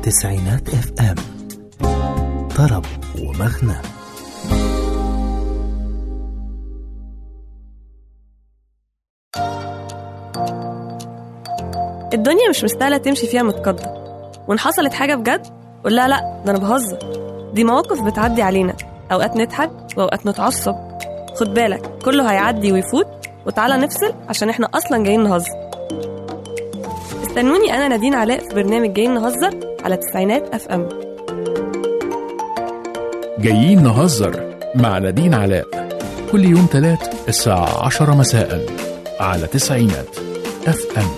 تسعينات اف ام طرب ومغنى الدنيا مش مستاهلة تمشي فيها متقدر وإن حصلت حاجة بجد قول لها لأ ده أنا بهزر دي مواقف بتعدي علينا أوقات نضحك وأوقات نتعصب خد بالك كله هيعدي ويفوت وتعالى نفصل عشان إحنا أصلا جايين نهزر استنوني أنا نادين علاء في برنامج جايين نهزر على تسعينات أف أم جايين نهزر مع نادين علاء كل يوم تلات الساعة عشرة مساء على تسعينات اف ام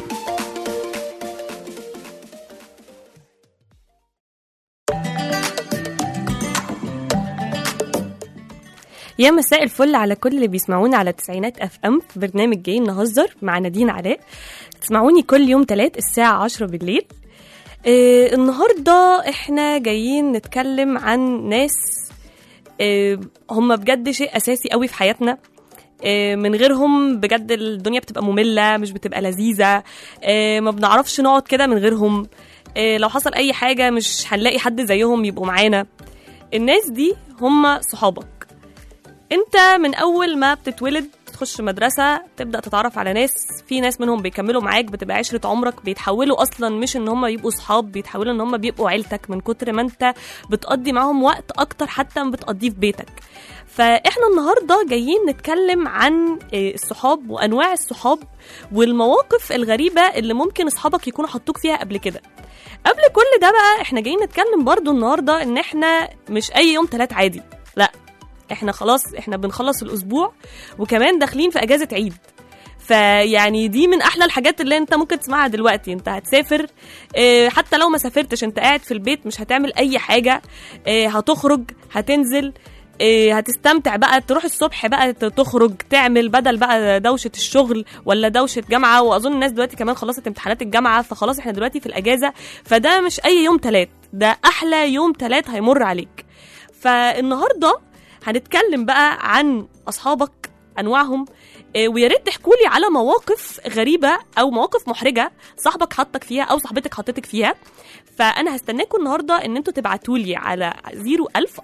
يا مساء الفل على كل اللي بيسمعونا على تسعينات اف ام في برنامج جايين نهزر مع نادين علاء تسمعوني كل يوم تلات الساعة عشرة بالليل آه النهاردة احنا جايين نتكلم عن ناس آه هم بجد شيء أساسي قوي في حياتنا آه، من غيرهم بجد الدنيا بتبقى مملة مش بتبقى لذيذة آه، ما بنعرفش نقعد كده من غيرهم آه، لو حصل أي حاجة مش هنلاقي حد زيهم يبقوا معانا الناس دي هم صحابك انت من اول ما بتتولد تخش مدرسة تبدأ تتعرف على ناس في ناس منهم بيكملوا معاك بتبقى عشرة عمرك بيتحولوا أصلا مش إن هم يبقوا صحاب بيتحولوا إن هم بيبقوا عيلتك من كتر ما أنت بتقضي معاهم وقت أكتر حتى ما بتقضيه في بيتك فإحنا النهاردة جايين نتكلم عن آه، الصحاب وأنواع الصحاب والمواقف الغريبة اللي ممكن أصحابك يكونوا حطوك فيها قبل كده قبل كل ده بقى احنا جايين نتكلم برضو النهارده ان احنا مش اي يوم تلات عادي لا احنا خلاص احنا بنخلص الاسبوع وكمان داخلين في اجازه عيد فيعني دي من احلى الحاجات اللي انت ممكن تسمعها دلوقتي انت هتسافر اه، حتى لو ما سافرتش انت قاعد في البيت مش هتعمل اي حاجه اه، هتخرج هتنزل اه، هتستمتع بقى تروح الصبح بقى ت- تخرج تعمل بدل بقى دوشه الشغل ولا دوشه جامعه واظن الناس دلوقتي كمان خلصت امتحانات الجامعه فخلاص احنا دلوقتي في الاجازه فده مش اي يوم تلات ده احلى يوم تلات هيمر عليك فالنهارده هنتكلم بقى عن اصحابك انواعهم إيه، ويا ريت تحكوا لي على مواقف غريبه او مواقف محرجه صاحبك حطك فيها او صاحبتك حطتك فيها فانا هستناكم النهارده ان انتوا تبعتوا لي على 01000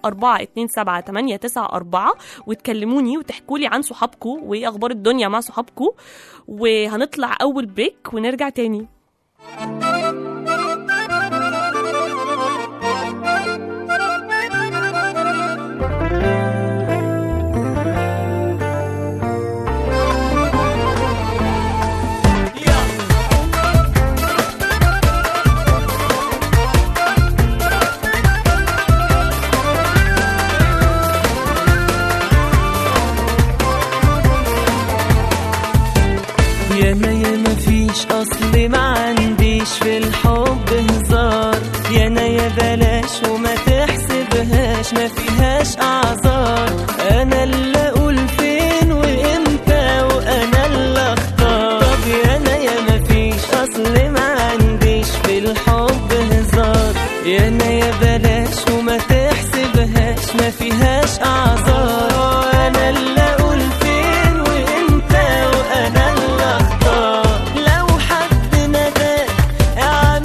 427 وتكلموني وتحكوا لي عن صحابكم وايه اخبار الدنيا مع صحابكم وهنطلع اول بريك ونرجع تاني ياما ياما فيش اصل ما عنديش في الحب هزار يانا يا بلاش وما تحسبهاش ما فيهاش اعذار انا اللي اقول فين وامتى وانا اللي اختار طب يانا ياما فيش اصل ما عنديش في الحب هزار يانا يا بلاش وما تحسبهاش ما فيهاش اعذار انا اللي اقول فين وامتى وانا اللي اختار لو حد نداك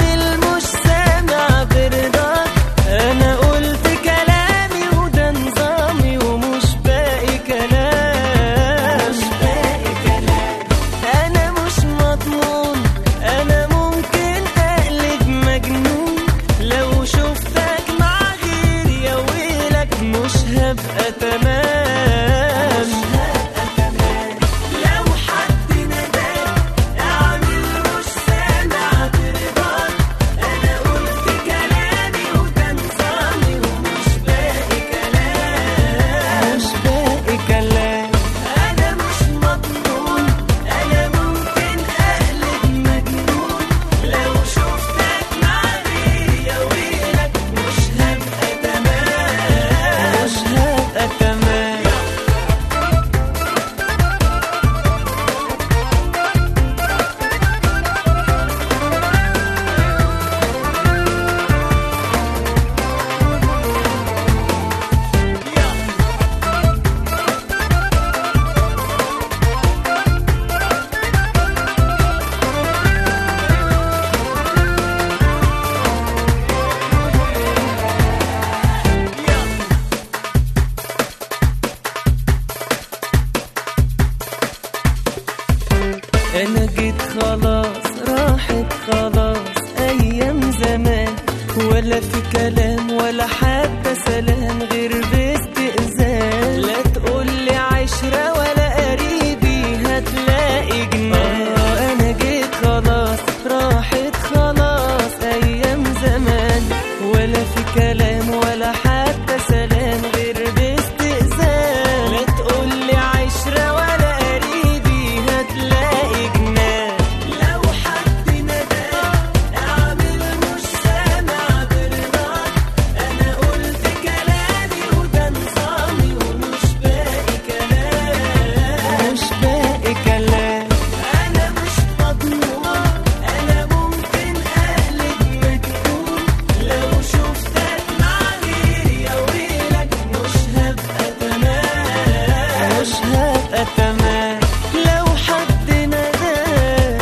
لا في كلام ولا حتى سلام غير باستئذان لا تقولي عشرة ولا قريبي هتلاقي جنان آه انا جيت خلاص راحت خلاص ايام زمان ولا في كلام ولا حتى سلام غير باستئذان لا تقولي عشرة ولا قريبي هتلاقي جنان لو حد نداك اعمل مش سامع برضاك انا قلت كلامي وده نظامي ومش باقي كلام مش باقي كلام انا مش مضمون انا ممكن اقلب مجنون لو شفتك مع غيري يا ويلك مش هبقى تمام مش هبقى تمام لو حد نداك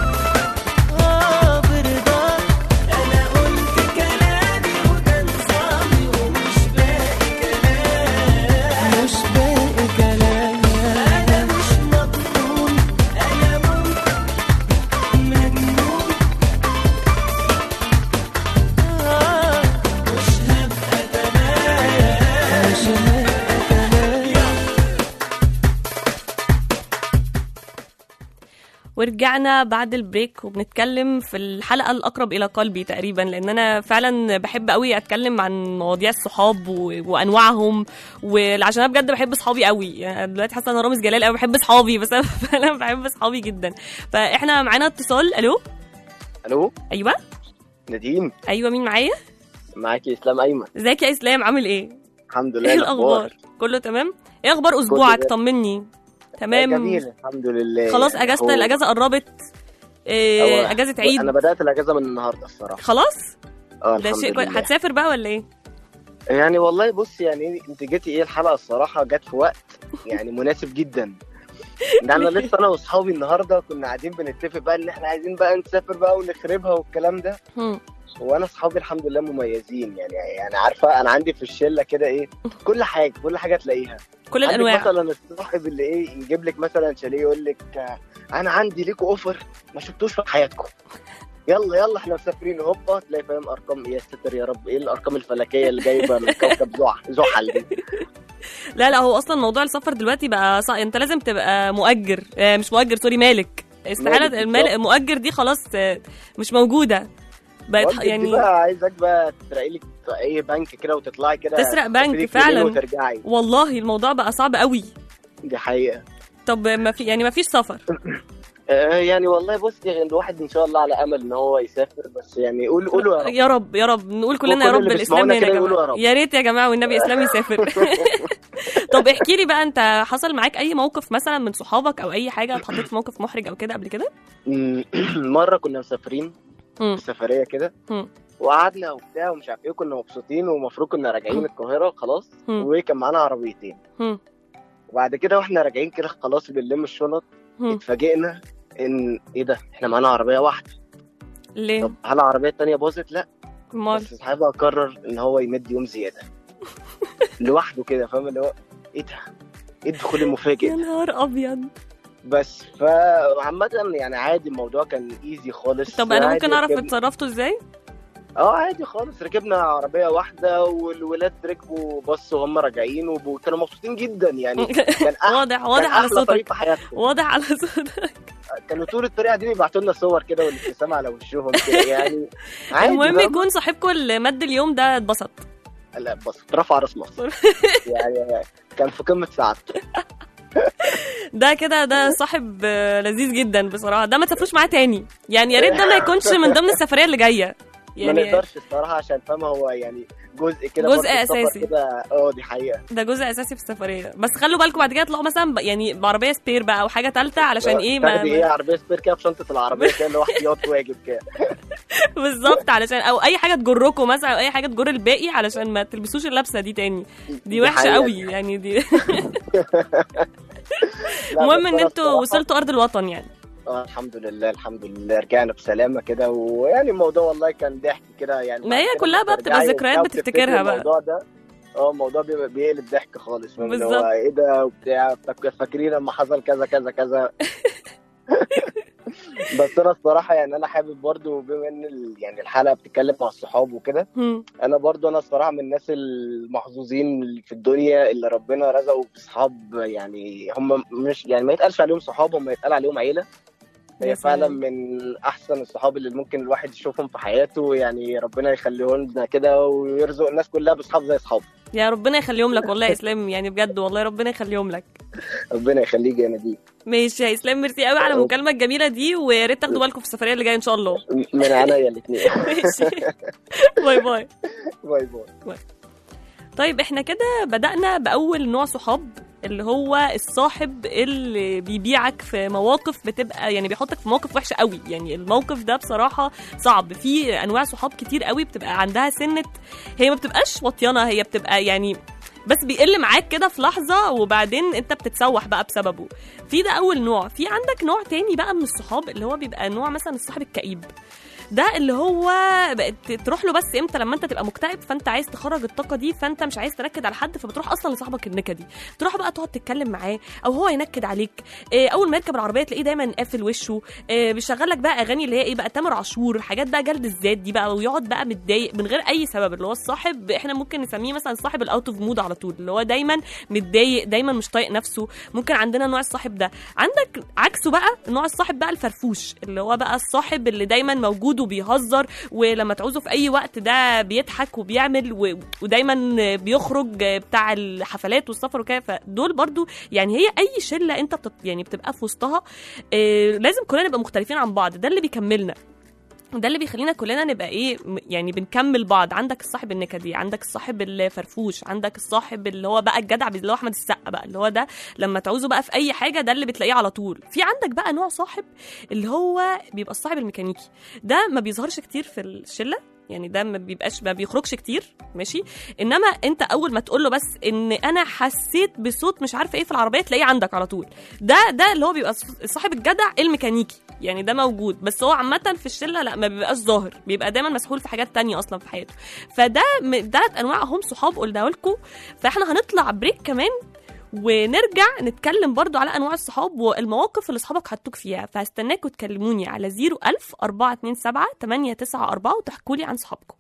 آه برضاك أنا قلت كلامي وده نظامي ومش باقي كلام مش باقي كلام أنا مش مضمون أنا ممكن مجنون آه مش هبقى تمام مش هبقى تمام ورجعنا بعد البريك وبنتكلم في الحلقه الاقرب الى قلبي تقريبا لان انا فعلا بحب قوي اتكلم عن مواضيع الصحاب و... وانواعهم وعشان انا بجد بحب صحابي قوي يعني أنا دلوقتي حاسه انا رامز جلال قوي بحب صحابي بس انا فعلا بحب صحابي جدا فاحنا معانا اتصال الو الو ايوه نادين ايوه مين معايا معاكي اسلام ايمن ازيك يا اسلام عامل ايه الحمد لله ايه الاخبار كله تمام ايه اخبار اسبوعك تمام. طمني تمام جميل الحمد لله خلاص اجازه هو- الاجازه قربت إيه هو- اجازه عيد انا بدات الاجازه من النهارده الصراحه خلاص اه ده الحمد شيء كويس لله. هتسافر بقى ولا ايه يعني والله بص يعني انت جيتي ايه الحلقه الصراحه جت في وقت يعني مناسب جدا ده انا لسه انا واصحابي النهارده كنا قاعدين بنتفق بقى ان احنا عايزين بقى نسافر بقى ونخربها والكلام ده هم. وانا اصحابي الحمد لله مميزين يعني يعني عارفه انا عندي في الشله كده ايه كل حاجه كل حاجه تلاقيها كل عندك الانواع مثلا الصاحب اللي ايه يجيب لك مثلا شاليه يقول لك آه، انا عندي ليكوا اوفر ما شفتوش في حياتكم يلا يلا احنا مسافرين هوبا تلاقي فاهم ارقام يا ستر يا رب ايه الارقام الفلكيه اللي جايبه من كوكب زح- زحل دي لا لا هو اصلا موضوع السفر دلوقتي بقى صع... انت لازم تبقى مؤجر آه، مش مؤجر سوري مالك استحاله مالك المال... بالظبط. مؤجر دي خلاص آه، مش موجوده بقت والدك دي يعني بقى عايزك بقى تسرقي لك اي بنك كده وتطلعي كده تسرق بنك تسافري لك فعلا. يومين وترجعي والله الموضوع بقى صعب قوي دي حقيقه طب ما في يعني ما فيش سفر آه يعني والله بص يعني الواحد ان شاء الله على امل ان هو يسافر بس يعني قول قولوا يا رب يا رب يا رب نقول كلنا يا وكل رب اللي الاسلام بيسمعونا هنا يا كده يقولوا جماعه يا رب. يا ريت يا جماعه والنبي اسلام يسافر طب احكي لي بقى انت حصل معاك اي موقف مثلا من صحابك او اي حاجه اتحطيت في موقف محرج او كده قبل كده مره كنا مسافرين مم. في سفريه كده مم. وقعدنا وبتاع ومش عارف ايه كنا مبسوطين ومفروض كنا راجعين القاهره خلاص مم. وكان معانا عربيتين مم. وبعد كده واحنا راجعين كده خلاص بنلم الشنط مم. اتفاجئنا ان ايه ده احنا معانا عربيه واحده ليه طب هل العربيه التانيه باظت لا امال بس صاحبها قرر ان هو يمد يوم زياده لوحده كده فاهم اللي هو ايه ده ايه الدخول المفاجئ يا نهار ابيض بس فعامة يعني عادي الموضوع كان ايزي خالص طب انا عادي ممكن اعرف ركبنا- اتصرفتوا ازاي اه عادي خالص ركبنا عربية واحدة والولاد ركبوا بص وهم راجعين وب- وكانوا مبسوطين جدا يعني كان أح... واضح كان واضح على أحلى طريق صوتك في حياتهم واضح على صوتك كانوا طول الطريق قاعدين يبعتوا لنا صور كده والابتسامة على وشهم كده يعني عادي المهم فاهم؟ يكون صاحبكم اللي مد اليوم ده اتبسط لا بس رفع راس مصر يعني كان في قمة سعادته ده كده ده صاحب آه، لذيذ جدا بصراحه ده ما تسافروش معاه تاني يعني يا ريت ده ما يكونش من ضمن السفريه اللي جايه ما يعني نقدرش الصراحة عشان فاهم هو يعني جزء كده جزء برضه السفر أساسي. كده اه دي حقيقة ده جزء اساسي في السفريه بس خلوا بالكم بعد كده تطلعوا مثلا ب- يعني بعربيه سبير بقى او حاجه ثالثه علشان ايه ما تاخدي ايه عربية سبير كده في شنطة العربية كده اللي هو احتياط واجب كده بالظبط علشان او اي حاجه تجركم مثلا او اي حاجه تجر الباقي علشان ما تلبسوش اللبسه دي تاني دي وحشه حقيقة. قوي يعني دي لا، المهم بس ان أنا انتوا الصراحة- وصلتوا ارض الوطن يعني اه الحمد لله الحمد لله رجعنا بسلامة كده ويعني الموضوع والله كان ضحك كده يعني ما هي بعد كده كلها بقى بتبقى بترجعي ذكريات وبتاع بتفتكرها وبتفتكري بقى. الموضوع ده اه الموضوع بيبقى بيقلب ضحك خالص فاهم اللي هو بالظبط. ايه ده وبتاع فاك- فاكرين لما حصل كذا كذا كذا بس انا الصراحه يعني انا حابب برضو بما ان ال- يعني الحلقه بتتكلم مع الصحاب وكده هم. انا برضو انا الصراحه من الناس المحظوظين اللي في الدنيا اللي ربنا رزقه باصحاب يعني هم مش يعني ما يتقالش عليهم صحاب هم يتقال عليهم عيله يا هي سلام. فعلا من احسن الصحاب اللي ممكن الواحد يشوفهم في حياته يعني ربنا يخليهم لنا كده ويرزق الناس كلها باصحاب زي اصحابه يا ربنا يخليهم لك والله يا اسلام يعني بجد والله ربنا يخليهم لك ربنا يخليك يا نبيل ماشي يا اسلام ميرسي قوي على المكالمه الجميله دي ويا ريت تاخدوا بالكم في السفريه اللي جايه ان شاء الله من عينيا الاثنين ماشي باي باي باي باي طيب احنا كده بدأنا بأول نوع صحاب اللي هو الصاحب اللي بيبيعك في مواقف بتبقى يعني بيحطك في مواقف وحشه قوي يعني الموقف ده بصراحه صعب في انواع صحاب كتير قوي بتبقى عندها سنه هي ما بتبقاش وطيانه هي بتبقى يعني بس بيقل معاك كده في لحظه وبعدين انت بتتسوح بقى بسببه في ده اول نوع في عندك نوع تاني بقى من الصحاب اللي هو بيبقى نوع مثلا الصاحب الكئيب ده اللي هو بقت تروح له بس امتى لما انت تبقى مكتئب فانت عايز تخرج الطاقه دي فانت مش عايز تنكد على حد فبتروح اصلا لصاحبك النكدي تروح بقى تقعد تتكلم معاه او هو ينكد عليك إيه اول ما يركب العربيه تلاقيه دايما قافل وشه إيه بيشغل لك بقى اغاني اللي هي ايه بقى تامر عاشور حاجات بقى جلد الذات دي بقى ويقعد بقى متضايق من غير اي سبب اللي هو الصاحب احنا ممكن نسميه مثلا صاحب الاوت اوف مود على طول اللي هو دايما متضايق دايما مش طايق نفسه ممكن عندنا نوع الصاحب ده عندك عكسه بقى نوع الصاحب بقى الفرفوش اللي هو بقى الصاحب اللي دايما موجود وبيهزر ولما تعوزه في اي وقت ده بيضحك وبيعمل و... ودايما بيخرج بتاع الحفلات والسفر وكده فدول برضو يعني هي اي شله انت بتط... يعني بتبقى في وسطها آه لازم كلنا نبقى مختلفين عن بعض ده اللي بيكملنا ده اللي بيخلينا كلنا نبقى ايه م- يعني بنكمل بعض عندك الصاحب النكدي عندك الصاحب الفرفوش عندك الصاحب اللي هو بقى الجدع اللي هو احمد السقا بقى اللي هو ده لما تعوزه بقى في اي حاجه ده اللي بتلاقيه على طول في عندك بقى نوع صاحب اللي هو بيبقى الصاحب الميكانيكي ده ما بيظهرش كتير في الشله يعني ده ما بيبقاش ما بيخرجش كتير ماشي انما انت اول ما تقول له بس ان انا حسيت بصوت مش عارفه ايه في العربيه تلاقيه عندك على طول ده ده اللي هو بيبقى صاحب الجدع الميكانيكي يعني ده موجود بس هو عامه في الشله لا ما بيبقاش ظاهر بيبقى دايما مسحول في حاجات تانية اصلا في حياته فده ثلاث انواع هم صحاب قلنا لكم فاحنا هنطلع بريك كمان ونرجع نتكلم برضو على انواع الصحاب والمواقف اللي اصحابك حطوك فيها فهستناكم تكلموني على 01000 427 894 وتحكوا لي عن صحابكم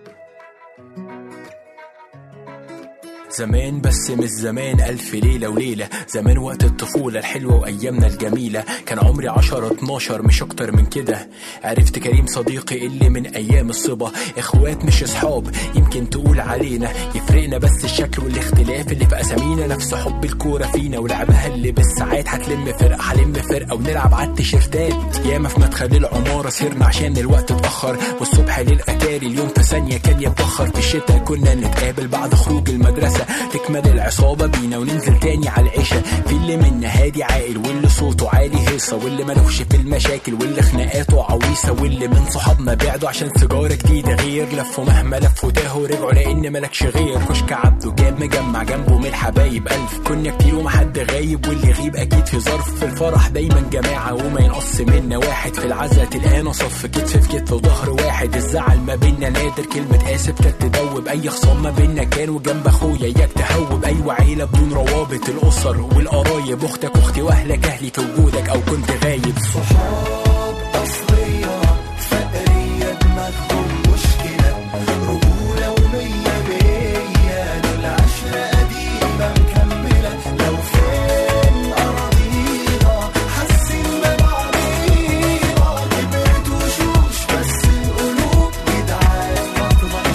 زمان بس مش زمان ألف ليلة وليلة زمان وقت الطفولة الحلوة وأيامنا الجميلة كان عمري عشرة اتناشر مش أكتر من كده عرفت كريم صديقي اللي من أيام الصبا إخوات مش أصحاب يمكن تقول علينا يفرقنا بس الشكل والاختلاف اللي في أسامينا نفس حب الكورة فينا ولعبها اللي بالساعات هتلم فرقة هلم فرقة ونلعب على التيشيرتات ياما في مدخل العمارة سهرنا عشان الوقت اتأخر والصبح للأتاري اليوم في ثانية كان يتبخر في الشتا كنا نتقابل بعد خروج المدرسة تكمل العصابة بينا وننزل تاني على العشاء في اللي منا هادي عاقل واللي صوته عالي هيصة واللي ملوش في المشاكل واللي خناقاته عويصة واللي من صحابنا بعدوا عشان سيجارة جديدة غير لفوا مهما لفوا تاهوا رجعوا لأن ملكش غير كشك عبده جاب مجمع جنبه من الحبايب ألف كنا كتير وما حد غايب واللي يغيب أكيد في ظرف في الفرح دايما جماعة وما ينقص منا واحد في العزا تلقانا صف كتف في كتف وظهر واحد الزعل ما بينا نادر كلمة آسف كانت تدوب أي خصام ما بينا كان وجنب أخويا إياك تهوب أيوة عيلة بدون روابط الأسر والقرايب أختك أختي وأهلك أهلي في وجودك أو كنت غايب صحاب أصلية فقرية دماغهم مشكلة رجولة ومية مية دول عشرة قديمة مكملة لو فين أراضينا حاسين ببعضينا كبرت وشوش بس القلوب جدعان ما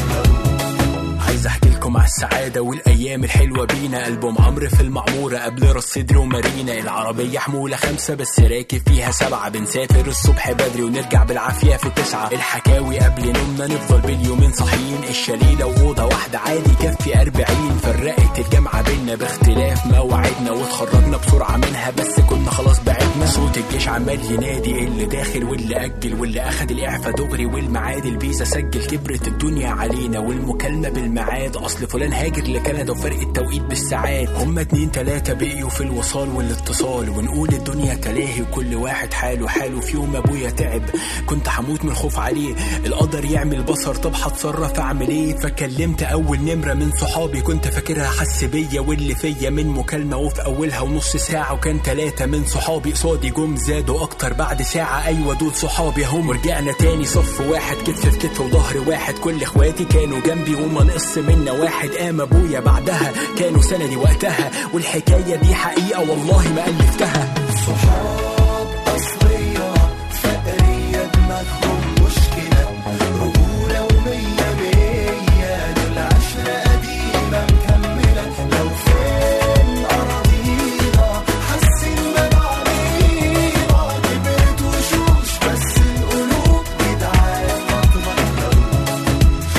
تبطلوش عايز احكي لكم على السعاده والايام الحلوه بينا البوم عمرو في المعموره قبل راس صدري ومارينا العربيه حموله خمسه بس راكب فيها سبعه بنسافر الصبح بدري ونرجع بالعافيه في تسعه الحكاوي قبل نومنا نفضل باليومين صاحيين الشليله واوضه واحده عادي كفي أربعين فرقت الجامعه بينا باختلاف مواعيدنا واتخرجنا بسرعه منها بس كنا خلاص بعدنا صوت الجيش عمال ينادي اللي داخل واللي اجل واللي اخد الاعفاء دغري والميعاد الفيزا سجل كبرت الدنيا علينا والمكالمه بالميعاد اصل فلان هاجر بيهاجر لكندا وفرق التوقيت بالساعات هما اتنين تلاتة بقيوا في الوصال والاتصال ونقول الدنيا تلاهي وكل واحد حاله حاله في يوم ابويا تعب كنت هموت من الخوف عليه القدر يعمل بصر طب هتصرف اعمل ايه فكلمت اول نمرة من صحابي كنت فاكرها حس بيا واللي فيا من مكالمة وفي اولها ونص ساعة وكان تلاتة من صحابي قصادي جم زادوا اكتر بعد ساعة ايوه دول صحابي هم ورجعنا تاني صف واحد كتف في كتف وظهر واحد كل اخواتي كانوا جنبي وما نقص منا واحد قام ابويا بعدها كانوا سندي وقتها والحكاية دي حقيقة والله ما ألفتها صحاب أصلية فقرية دماغهم مشكلة رجولة ومية مية دول عشرة قديمة مكملة لو فين أراضينا حاسين ببعضينا كبرت وشوش بس القلوب جدعان ما تبطلوش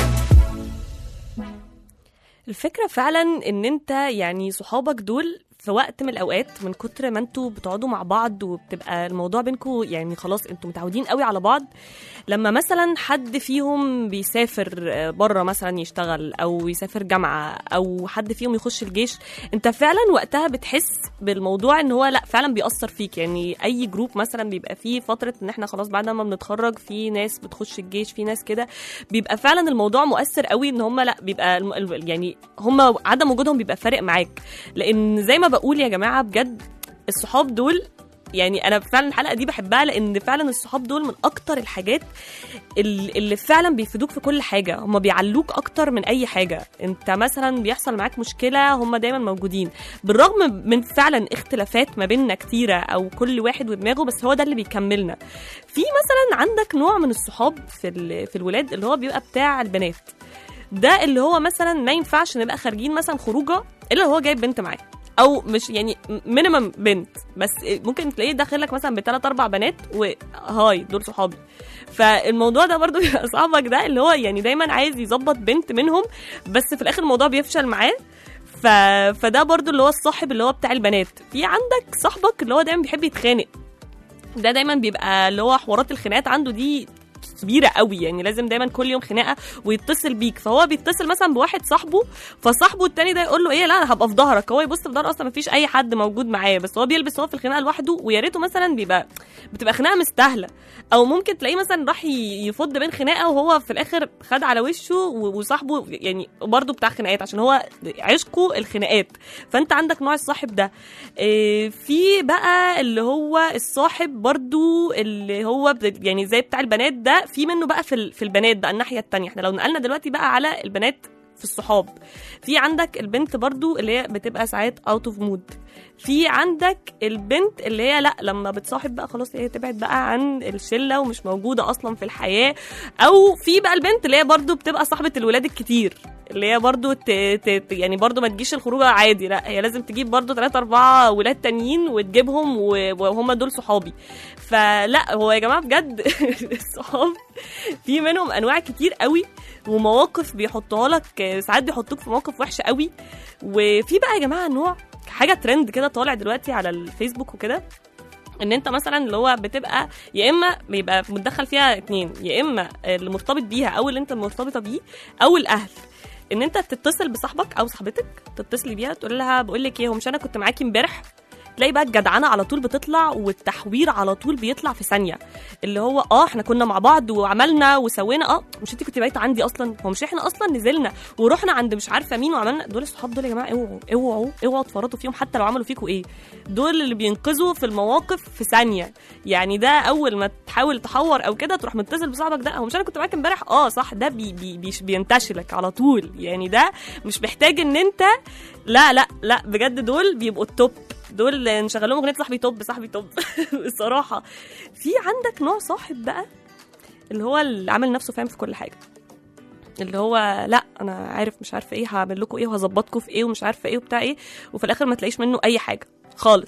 الفكرة فعلا ان انت يعني صحابك دول في وقت من الاوقات من كتر ما انتوا بتقعدوا مع بعض وبتبقى الموضوع بينكم يعني خلاص انتوا متعودين قوي على بعض لما مثلا حد فيهم بيسافر بره مثلا يشتغل او يسافر جامعه او حد فيهم يخش الجيش انت فعلا وقتها بتحس بالموضوع ان هو لا فعلا بيأثر فيك يعني اي جروب مثلا بيبقى فيه فتره ان احنا خلاص بعد ما بنتخرج في ناس بتخش الجيش في ناس كده بيبقى فعلا الموضوع مؤثر قوي ان هم لا بيبقى الم- الم- يعني هم عدم وجودهم بيبقى فارق معاك لان زي ما بقول يا جماعه بجد الصحاب دول يعني انا فعلا الحلقه دي بحبها لان فعلا الصحاب دول من اكتر الحاجات ال- اللي فعلا بيفيدوك في كل حاجه هم بيعلوك اكتر من اي حاجه انت مثلا بيحصل معاك مشكله هم دايما موجودين بالرغم من فعلا اختلافات ما بيننا كتيره او كل واحد ودماغه بس هو ده اللي بيكملنا في مثلا عندك نوع من الصحاب في ال- في الولاد اللي هو بيبقى بتاع البنات ده اللي هو مثلا ما ينفعش نبقى خارجين مثلا خروجه الا لو هو جايب بنت معاه او مش يعني مينيمم بنت بس ممكن تلاقيه داخل لك مثلا بثلاث اربع بنات وهاي دول صحابي فالموضوع ده برضو بيبقى صاحبك ده اللي هو يعني دايما عايز يظبط بنت منهم بس في الاخر الموضوع بيفشل معاه ف... فده برضو اللي هو الصاحب اللي هو بتاع البنات في عندك صاحبك اللي هو دايما بيحب يتخانق ده دايما بيبقى اللي هو حوارات الخناقات عنده دي كبيره قوي يعني لازم دايما كل يوم خناقه ويتصل بيك فهو بيتصل مثلا بواحد صاحبه فصاحبه التاني ده يقول له ايه لا انا هبقى في ظهرك هو يبص في ظهره اصلا مفيش اي حد موجود معاه بس هو بيلبس هو في الخناقه لوحده ويا ريته مثلا بيبقى بتبقى خناقه مستاهله او ممكن تلاقيه مثلا راح ي- يفض بين خناقه وهو في الاخر خد على وشه و- وصاحبه يعني برضه بتاع خناقات عشان هو عشقه الخناقات فانت عندك نوع الصاحب ده إيه، في بقى اللي هو الصاحب برضو اللي هو ب- يعني زي بتاع البنات ده في منه بقى في ال- في البنات بقى الناحيه التانية احنا لو نقلنا دلوقتي بقى على البنات في الصحاب في عندك البنت برضو اللي هي بتبقى ساعات اوت اوف مود في عندك البنت اللي هي لا لما بتصاحب بقى خلاص هي تبعد بقى عن الشله ومش موجوده اصلا في الحياه او في بقى البنت اللي هي برضو بتبقى صاحبه الولاد الكتير اللي هي برضو ت... ت... ت- يعني برضو ما تجيش الخروجه عادي لا هي لازم تجيب برضو ثلاثة أربعة ولاد تانيين وتجيبهم و... وهم دول صحابي فلا هو يا جماعة بجد الصحاب في منهم أنواع كتير قوي ومواقف بيحطوها لك ساعات بيحطوك في مواقف وحشة قوي وفي بقى يا جماعة نوع حاجة ترند كده طالع دلوقتي على الفيسبوك وكده ان انت مثلا اللي هو بتبقى يا اما بيبقى متدخل فيها اتنين يا اما اللي مرتبط بيها او اللي انت مرتبطه بيه او الاهل ان انت تتصل بصاحبك او صاحبتك تتصلي بيها تقول لها بقول لك ايه هو مش انا كنت معاكي امبارح تلاقي بقى الجدعنه على طول بتطلع والتحوير على طول بيطلع في ثانيه اللي هو اه احنا كنا مع بعض وعملنا وسوينا اه مش انت كنت بايته عندي اصلا هو مش احنا اصلا نزلنا ورحنا عند مش عارفه مين وعملنا دول الصحاب دول يا جماعه اوعوا اوعوا اوعوا تفرطوا فيهم حتى لو عملوا فيكوا ايه دول اللي بينقذوا في المواقف في ثانيه يعني ده اول ما تحاول تحور او كده تروح متصل بصاحبك ده هو مش انا كنت معاك امبارح اه صح ده بي بي بي بينتشلك على طول يعني ده مش محتاج ان انت لا لا لا بجد دول بيبقوا التوب دول نشغل لهم اغنيه صاحبي توب صاحبي توب الصراحه في عندك نوع صاحب بقى اللي هو اللي عامل نفسه فاهم في كل حاجه اللي هو لا انا عارف مش عارفه ايه هعمل لكم ايه وهظبطكم في ايه ومش عارفه ايه وبتاع ايه وفي الاخر ما تلاقيش منه اي حاجه خالص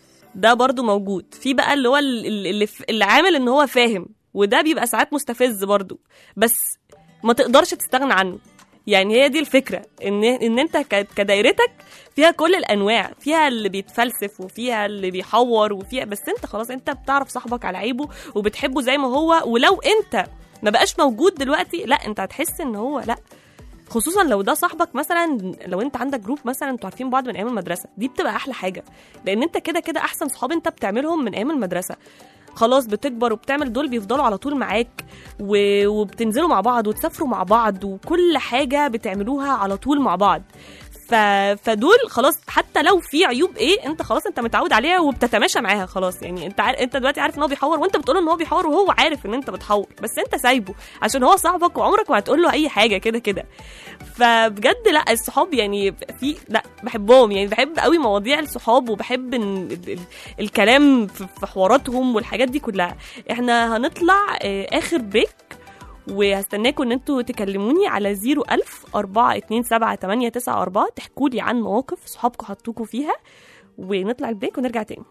ده برضو موجود في بقى اللي هو ال- ال- اللي, ف- اللي عامل ان هو فاهم وده بيبقى ساعات مستفز برضو بس ما تقدرش تستغنى عنه يعني هي دي الفكره ان ان انت ك- كدايرتك فيها كل الانواع فيها اللي بيتفلسف وفيها اللي بيحور وفيها بس انت خلاص انت بتعرف صاحبك على عيبه وبتحبه زي ما هو ولو انت ما بقاش موجود دلوقتي لا انت هتحس ان هو لا خصوصا لو ده صاحبك مثلا لو انت عندك جروب مثلا انتوا عارفين بعض من ايام المدرسه دي بتبقى احلى حاجه لان انت كده كده احسن صحاب انت بتعملهم من ايام المدرسه خلاص بتكبر وبتعمل دول بيفضلوا على طول معاك و... وبتنزلوا مع بعض وتسافروا مع بعض وكل حاجه بتعملوها على طول مع بعض ف... فدول خلاص حتى لو في عيوب ايه انت خلاص انت متعود عليها وبتتماشى معاها خلاص يعني انت عارف انت دلوقتي عارف ان هو بيحور وانت بتقول ان هو بيحور وهو عارف ان انت بتحور بس انت سايبه عشان هو صاحبك وعمرك ما هتقول له اي حاجه كده كده فبجد لا الصحاب يعني في لا بحبهم يعني بحب قوي مواضيع الصحاب وبحب إن ال- ال- الكلام في في حواراتهم والحاجات دي كلها احنا هنطلع آه، اخر بريك وهستناكم ان انتوا تكلموني على 01000 427 تحكوا لي عن مواقف صحابكم حطوكوا فيها ونطلع البريك ونرجع تاني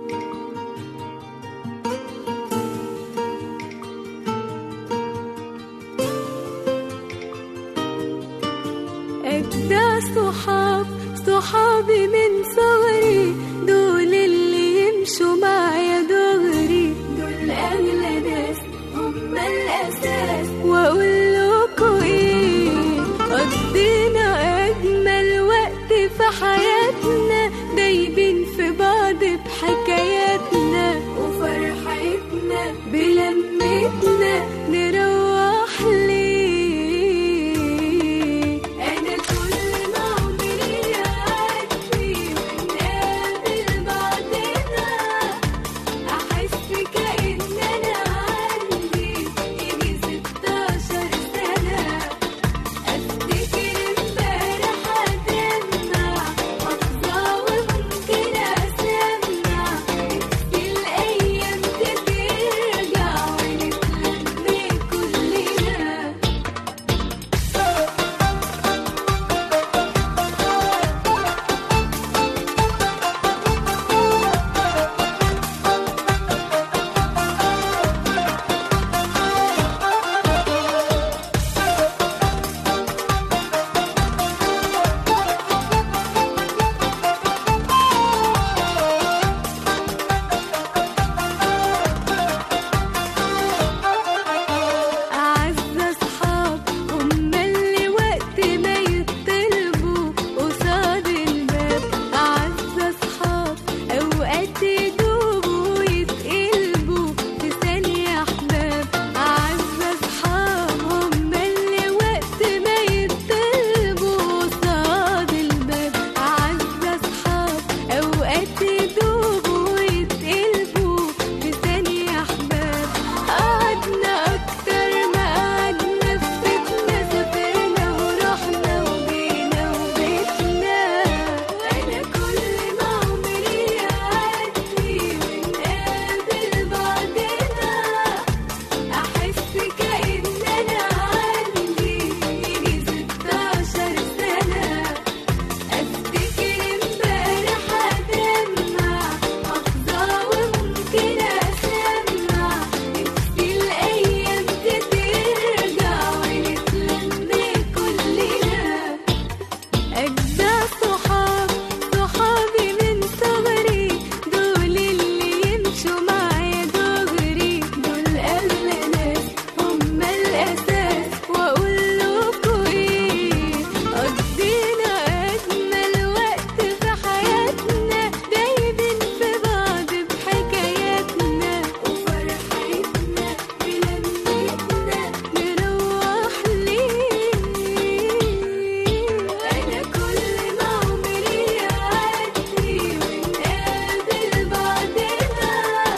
أجدع صحاب صحابي من صغري دول اللي يمشوا معايا دغري دول أغلى ناس هم الأساس وأقول لكم إيه قضينا أجمل وقت في حياتنا دايبين في بعض بحكاياتنا وفرحتنا بلمتنا نروح ليه أنا كل ما عمري يعدي ونقابل بعضنا أحس كأن أنا عندي يجي ستاشر سنة أفتكر امبارح أدمع أفضى وممكن أسمع نفسي الأيام ترجع ونتلم كلنا أعز أصحاب هم اللي وقت ما يطلبوا قصاد الباب أعز أصحاب أوقات يدوبوا ويتقلبوا في ثانية أحباب أعز أصحاب هم اللي وقت ما يطلبوا قصاد الباب أعز أصحاب أوقات يدوبوا ويتقلبوا في ثانية أحباب قعدنا أكتر ما قعدنا في بيتنا سافرنا ورحنا وجينا وبيتنا أنا كل ما عمري يعدي ونقابل بعضنا أحس كأن أنا عندي يجي ستاشر سنة أفتكر امبارح أدمع أفضى وممكن أسمع نفسي الأيام ترجع ونتلم كلنا أجدع صحاب صحابي من صغري دول اللي يمشوا معايا دغري دول أغلى ناس هم الأساس وأقول لكم إيه قضينا أجمل وقت في حياتنا دايبين في بعض بحكاياتنا وفرحتنا بلمتنا نروح ليه أنا كل ما عمري يعدي ونقابل بعضنا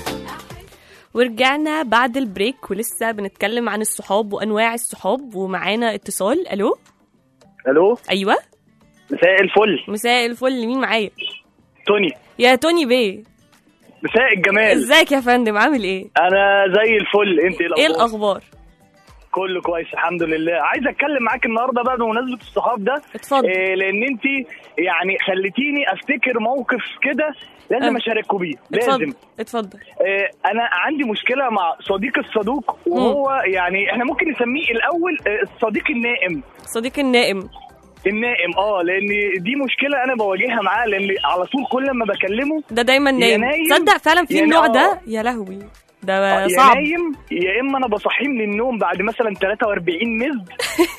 ورجعنا بعد البريك ولسه بنتكلم عن الصحاب وانواع الصحاب ومعانا اتصال الو الو ايوه مساء الفل مساء الفل مين معايا توني يا توني بيه مساء الجمال ازيك يا فندم عامل ايه انا زي الفل انت ايه الاخبار كله كويس الحمد لله عايز اتكلم معاك النهارده بقى بمناسبه الصحاب ده اتفضل إيه لان انت يعني خليتيني افتكر موقف كده لازم أه. اشارككم بيه لازم اتفضل اتفضل إيه انا عندي مشكله مع صديق الصدوق وهو يعني احنا ممكن نسميه الاول آه، الصديق النائم صديقي النائم النائم اه لان دي مشكله انا بواجهها معاه لان على طول كل ما بكلمه ده دايما نايم نايم، تصدق فعلا في يا النوع نا- ده يا لهوي ده يا صعب نايم يا اما انا بصحيه من النوم بعد مثلا 43 مزد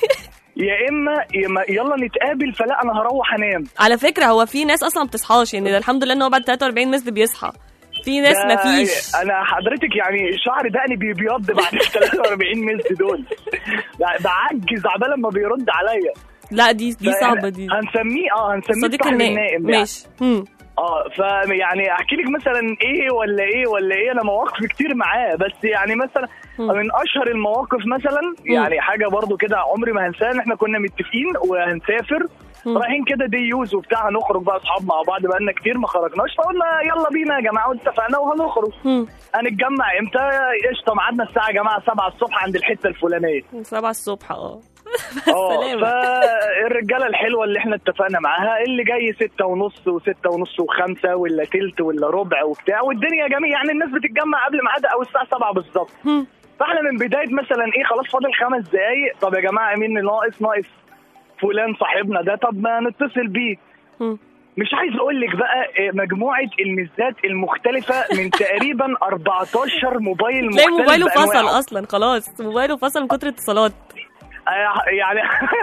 يا اما يا إما يلا نتقابل فلا انا هروح انام على فكره هو في ناس اصلا ما بتصحاش يعني ده الحمد لله ان هو بعد 43 مثل بيصحى في ناس ده ما فيش انا حضرتك يعني شعر دقني بيبيض بعد ال 43 ملت دول ب- بعجز عبال ما بيرد عليا لا دي دي فإحنا صعبه دي هنسميه اه هنسميه صديق صاحب النائم النائم يعني. ماشي هم. اه فيعني احكي لك مثلا ايه ولا ايه ولا ايه انا مواقف كتير معاه بس يعني مثلا مم. من اشهر المواقف مثلا يعني حاجه برضو كده عمري ما هنساها ان احنا كنا متفقين وهنسافر مم. رايحين كده دي يوز وبتاع هنخرج بقى اصحاب مع بعض بقالنا كتير ما خرجناش فقلنا يلا بينا يا جماعه واتفقنا وهنخرج هم. هنتجمع امتى قشطه ميعادنا الساعه يا جماعه 7 الصبح عند الحته الفلانيه سبعة الصبح اه اه سلامة. فالرجاله الحلوه اللي احنا اتفقنا معاها اللي جاي ستة ونص وستة ونص وخمسة ولا تلت ولا ربع وبتاع والدنيا جميل يعني الناس بتتجمع قبل ميعادها او الساعه 7 بالظبط هم. فاحنا من بدايه مثلا ايه خلاص فاضل خمس دقايق طب يا جماعه مين اللي ناقص ناقص فلان صاحبنا ده طب ما نتصل بيه هم. مش عايز اقول لك بقى إيه، مجموعه الميزات المختلفه من تقريبا 14 موبايل تلاقي مختلف موبايله فصل بأنواعه. اصلا خلاص موبايله فصل من كتر اتصالات آه، يعني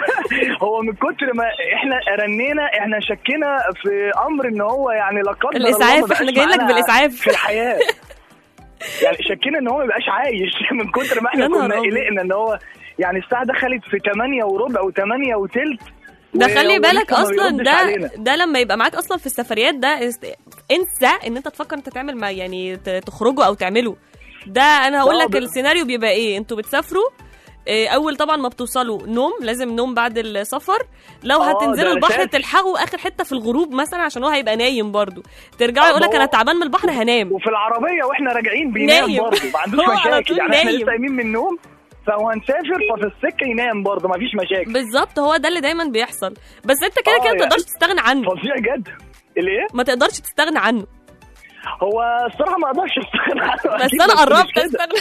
هو من كتر ما احنا رنينا احنا شكينا في امر ان هو يعني لا قدر الله الإسعاف، ما بقاش إحنا جايين لك معانا بالإسعاف. في الحياه يعني شكينا ان هو ما بقاش عايش من كتر ما احنا يا نهار كنا أبيض. قلقنا ان هو يعني الساعه دخلت في 8 وربع و8 وتلت ده و- خلي بالك ولسه ما اصلا بيردش ده علينا. ده لما يبقى معاك اصلا في السفريات ده است- انسى ان انت تفكر انت تعمل ما يعني ت- تخرجوا او تعملوا ده انا هقول آه، لك ب- السيناريو بيبقى ايه انتوا بتسافروا إيه، اول طبعا ما بتوصلوا نوم لازم نوم بعد السفر لو آه، هتنزلوا ده البحر أساسي. تلحقوا اخر حته في الغروب مثلا عشان هو هيبقى نايم برضو ترجعوا آه، يقول لك ما هو- انا تعبان من البحر هنام وفي العربيه واحنا راجعين بينام نايم. برضه ما عندوش هو على مشاكل طول يعني احنا نايم. لسه قايمين من النوم فهو هنسافر ففي السكه ينام برضه ما فيش مشاكل بالظبط هو ده اللي دايما بيحصل بس انت كده آه، كده ما يعني. تقدرش تستغنى عنه فظيع جدا الايه؟ ما تقدرش تستغنى عنه هو الصراحه ما اقدرش استغنى عنه بس أكيد، انا مش قربت كده. استغنى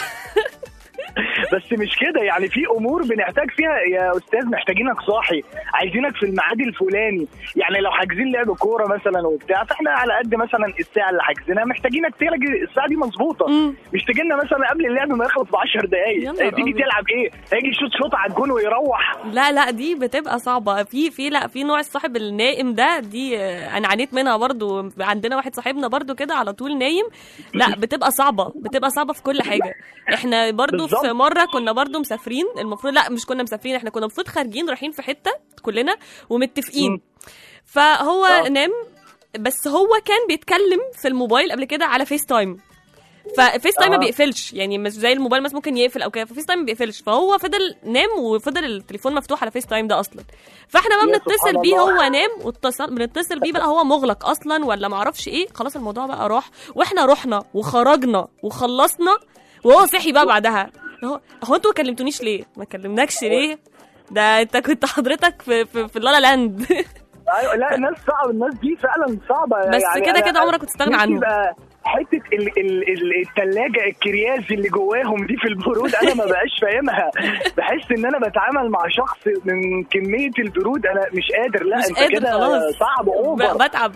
بس مش كده يعني في امور بنحتاج فيها يا استاذ محتاجينك صاحي عايزينك في الميعاد الفلاني يعني لو حاجزين لعب كوره مثلا وبتاع فاحنا على قد مثلا الساعه اللي حاجزينها محتاجينك تلاقي الساعه دي مظبوطه مم. مش تجي لنا مثلا قبل اللعب ما يخلص ب 10 يا دقائق نهار تيجي أبيض. تلعب ايه هيجي يشوط شوط على الجون ويروح لا لا دي بتبقى صعبة في في لا في نوع الصاحب النائم ده دي آه، انا عانيت منها برضو عندنا واحد صاحبنا برضو كده على طول نايم لا بتبقى صعبة بتبقى صعبة في كل حاجة احنا برضو بالظبط. في مرة كنا برضو مسافرين المفروض لا مش كنا مسافرين احنا كنا المفروض خارجين رايحين في حتة كلنا ومتفقين مم. فهو آه. نام بس هو كان بيتكلم في الموبايل قبل كده على فيس تايم ففيس تايم ما آه. بيقفلش يعني مش زي الموبايل مثلا ممكن يقفل او كده ففيس تايم ما بيقفلش فهو فضل نام وفضل التليفون مفتوح على فيس تايم ده اصلا فاحنا بقى يا بنتصل سبحان بيه الله. هو نام واتصل بنتصل بيه بقى هو مغلق اصلا ولا ما اعرفش ايه خلاص الموضوع بقى راح واحنا رحنا وخرجنا وخلصنا وهو صحي بقى بعدها هو هو انتوا ما كلمتونيش ليه ما كلمناكش ليه ده انت كنت حضرتك في في, في لالا لاند ايوه لا الناس صعبه الناس دي فعلا صعبه بس كده أنا- كده عمرك ما تستغنى نفسي عنهم. يبقى حته ال ال ال التلاجة الكرياز اللي جواهم دي في البرود انا ما بقاش فاهمها بحس ان انا بتعامل مع شخص من كميه البرود انا مش قادر لا مش انت قادر كده خلاص. صعب اوفر ب- بتعب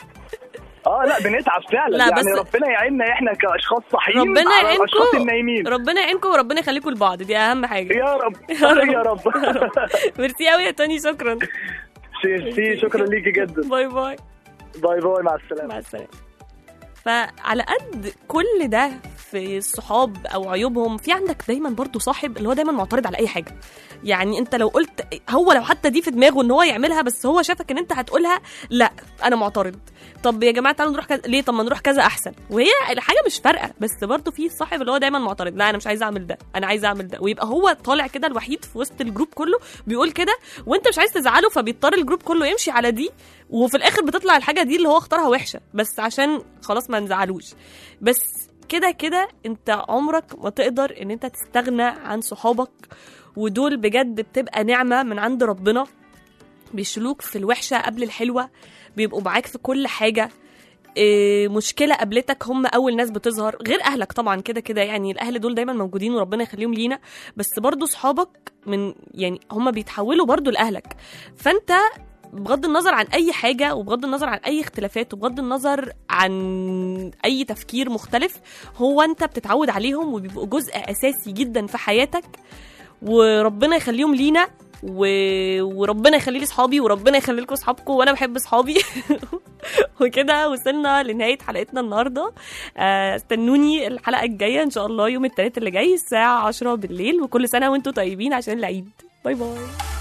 اه لا بنتعب فعلا لا، يعني بس- ربنا يعيننا احنا كاشخاص صحيين ربنا على الاشخاص يعينكم النايمين ربنا يعينكم وربنا يخليكم لبعض دي اهم حاجه يا رب يا رب. يا رب ميرسي قوي يا توني شكرا سي شكرا ليكي جدا باي باي باي باي مع السلامه مع السلامه فعلى قد كل ده في الصحاب او عيوبهم في عندك دايما برضو صاحب اللي هو دايما معترض على اي حاجه يعني انت لو قلت هو لو حتى دي في دماغه ان هو يعملها بس هو شافك ان انت هتقولها لا انا معترض طب يا جماعه تعالوا نروح كذا ليه طب ما نروح كذا احسن وهي الحاجه مش فارقه بس برضو في الصاحب اللي هو دايما معترض لا انا مش عايز اعمل ده انا عايز اعمل ده ويبقى هو طالع كده الوحيد في وسط الجروب كله بيقول كده وانت مش عايز تزعله فبيضطر الجروب كله يمشي على دي وفي الاخر بتطلع الحاجه دي اللي هو اختارها وحشه بس عشان خلاص ما نزعلوش بس كده كده انت عمرك ما تقدر ان انت تستغنى عن صحابك ودول بجد بتبقى نعمه من عند ربنا بيشيلوك في الوحشه قبل الحلوه بيبقوا معاك في كل حاجه إيه، مشكله قابلتك هم اول ناس بتظهر غير اهلك طبعا كده كده يعني الاهل دول دايما موجودين وربنا يخليهم لينا بس برضو صحابك من يعني هم بيتحولوا برضو لاهلك فانت بغض النظر عن اي حاجه وبغض النظر عن اي اختلافات وبغض النظر عن اي تفكير مختلف هو انت بتتعود عليهم وبيبقوا جزء اساسي جدا في حياتك وربنا يخليهم لينا و... وربنا يخلي لي صحابي وربنا يخلي لكم صحابكم وانا بحب صحابي وكده وصلنا لنهايه حلقتنا النهارده آه، استنوني الحلقه الجايه ان شاء الله يوم الثلاث اللي جاي الساعه 10 بالليل وكل سنه وانتم طيبين عشان العيد باي باي